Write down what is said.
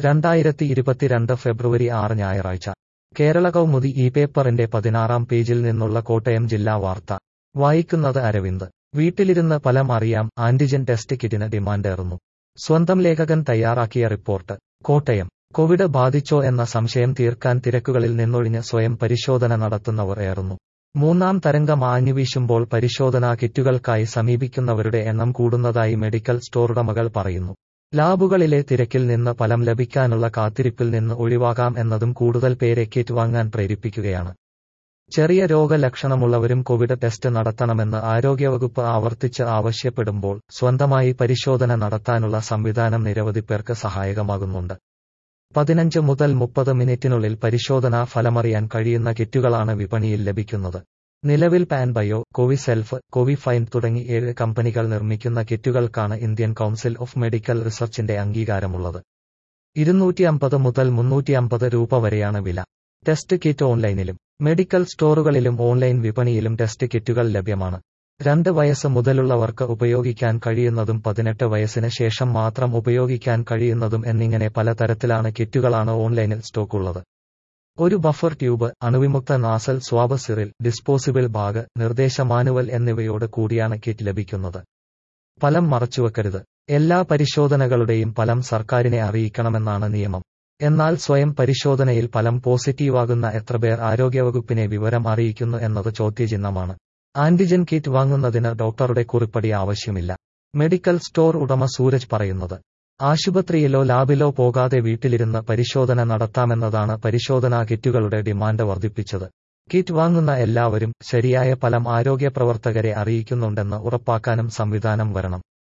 രണ്ടായിരത്തി ഇരുപത്തിരണ്ട് ഫെബ്രുവരി ആറ് ഞായറാഴ്ച കേരള കൗമുദി ഈ പേപ്പറിന്റെ പതിനാറാം പേജിൽ നിന്നുള്ള കോട്ടയം ജില്ലാ വാർത്ത വായിക്കുന്നത് അരവിന്ദ് വീട്ടിലിരുന്ന് ഫലം അറിയാം ആന്റിജൻ ടെസ്റ്റ് കിറ്റിന് ഡിമാൻഡേറുന്നു സ്വന്തം ലേഖകൻ തയ്യാറാക്കിയ റിപ്പോർട്ട് കോട്ടയം കോവിഡ് ബാധിച്ചോ എന്ന സംശയം തീർക്കാൻ തിരക്കുകളിൽ നിന്നൊഴിഞ്ഞ് സ്വയം പരിശോധന നടത്തുന്നവർ ഏറുന്നു മൂന്നാം തരംഗം ആഞ്ഞുവീശുമ്പോൾ പരിശോധനാ കിറ്റുകൾക്കായി സമീപിക്കുന്നവരുടെ എണ്ണം കൂടുന്നതായി മെഡിക്കൽ സ്റ്റോറുടമകൾ പറയുന്നു ലാബുകളിലെ തിരക്കിൽ നിന്ന് ഫലം ലഭിക്കാനുള്ള കാത്തിരിപ്പിൽ നിന്ന് ഒഴിവാകാം എന്നതും കൂടുതൽ പേരെ കിറ്റ് വാങ്ങാൻ പ്രേരിപ്പിക്കുകയാണ് ചെറിയ രോഗലക്ഷണമുള്ളവരും കോവിഡ് ടെസ്റ്റ് നടത്തണമെന്ന് ആരോഗ്യവകുപ്പ് ആവർത്തിച്ച് ആവശ്യപ്പെടുമ്പോൾ സ്വന്തമായി പരിശോധന നടത്താനുള്ള സംവിധാനം നിരവധി പേർക്ക് സഹായകമാകുന്നുണ്ട് പതിനഞ്ച് മുതൽ മുപ്പത് മിനിറ്റിനുള്ളിൽ പരിശോധനാ ഫലമറിയാൻ കഴിയുന്ന കിറ്റുകളാണ് വിപണിയിൽ ലഭിക്കുന്നത് നിലവിൽ പാൻബയോ കോവിസെൽഫ് കോവിഫൈൻ തുടങ്ങി ഏഴ് കമ്പനികൾ നിർമ്മിക്കുന്ന കിറ്റുകൾക്കാണ് ഇന്ത്യൻ കൗൺസിൽ ഓഫ് മെഡിക്കൽ റിസർച്ചിന്റെ അംഗീകാരമുള്ളത് ഇരുന്നൂറ്റി അമ്പത് മുതൽ മുന്നൂറ്റി അമ്പത് രൂപ വരെയാണ് വില ടെസ്റ്റ് കിറ്റ് ഓൺലൈനിലും മെഡിക്കൽ സ്റ്റോറുകളിലും ഓൺലൈൻ വിപണിയിലും ടെസ്റ്റ് കിറ്റുകൾ ലഭ്യമാണ് രണ്ട് വയസ്സ് മുതലുള്ളവർക്ക് ഉപയോഗിക്കാൻ കഴിയുന്നതും പതിനെട്ട് വയസ്സിന് ശേഷം മാത്രം ഉപയോഗിക്കാൻ കഴിയുന്നതും എന്നിങ്ങനെ പലതരത്തിലാണ് കിറ്റുകളാണ് ഓൺലൈനിൽ സ്റ്റോക്കുള്ളത് ഒരു ബഫർ ട്യൂബ് അണുവിമുക്ത നാസൽ സ്വാബ് സിറിൽ ഡിസ്പോസിബിൾ ബാഗ് നിർദ്ദേശ മാനുവൽ എന്നിവയോട് കൂടിയാണ് കിറ്റ് ലഭിക്കുന്നത് ഫലം മറച്ചുവെക്കരുത് എല്ലാ പരിശോധനകളുടെയും ഫലം സർക്കാരിനെ അറിയിക്കണമെന്നാണ് നിയമം എന്നാൽ സ്വയം പരിശോധനയിൽ ഫലം പോസിറ്റീവാകുന്ന എത്ര പേർ ആരോഗ്യവകുപ്പിനെ വിവരം അറിയിക്കുന്നു എന്നത് ചോദ്യചിഹ്നമാണ് ആന്റിജൻ കിറ്റ് വാങ്ങുന്നതിന് ഡോക്ടറുടെ കുറിപ്പടി ആവശ്യമില്ല മെഡിക്കൽ സ്റ്റോർ ഉടമ സൂരജ് പറയുന്നത് ആശുപത്രിയിലോ ലാബിലോ പോകാതെ വീട്ടിലിരുന്ന് പരിശോധന നടത്താമെന്നതാണ് പരിശോധനാ കിറ്റുകളുടെ ഡിമാൻഡ് വർദ്ധിപ്പിച്ചത് കിറ്റ് വാങ്ങുന്ന എല്ലാവരും ശരിയായ ഫലം ആരോഗ്യ പ്രവർത്തകരെ അറിയിക്കുന്നുണ്ടെന്ന് ഉറപ്പാക്കാനും സംവിധാനം വരണം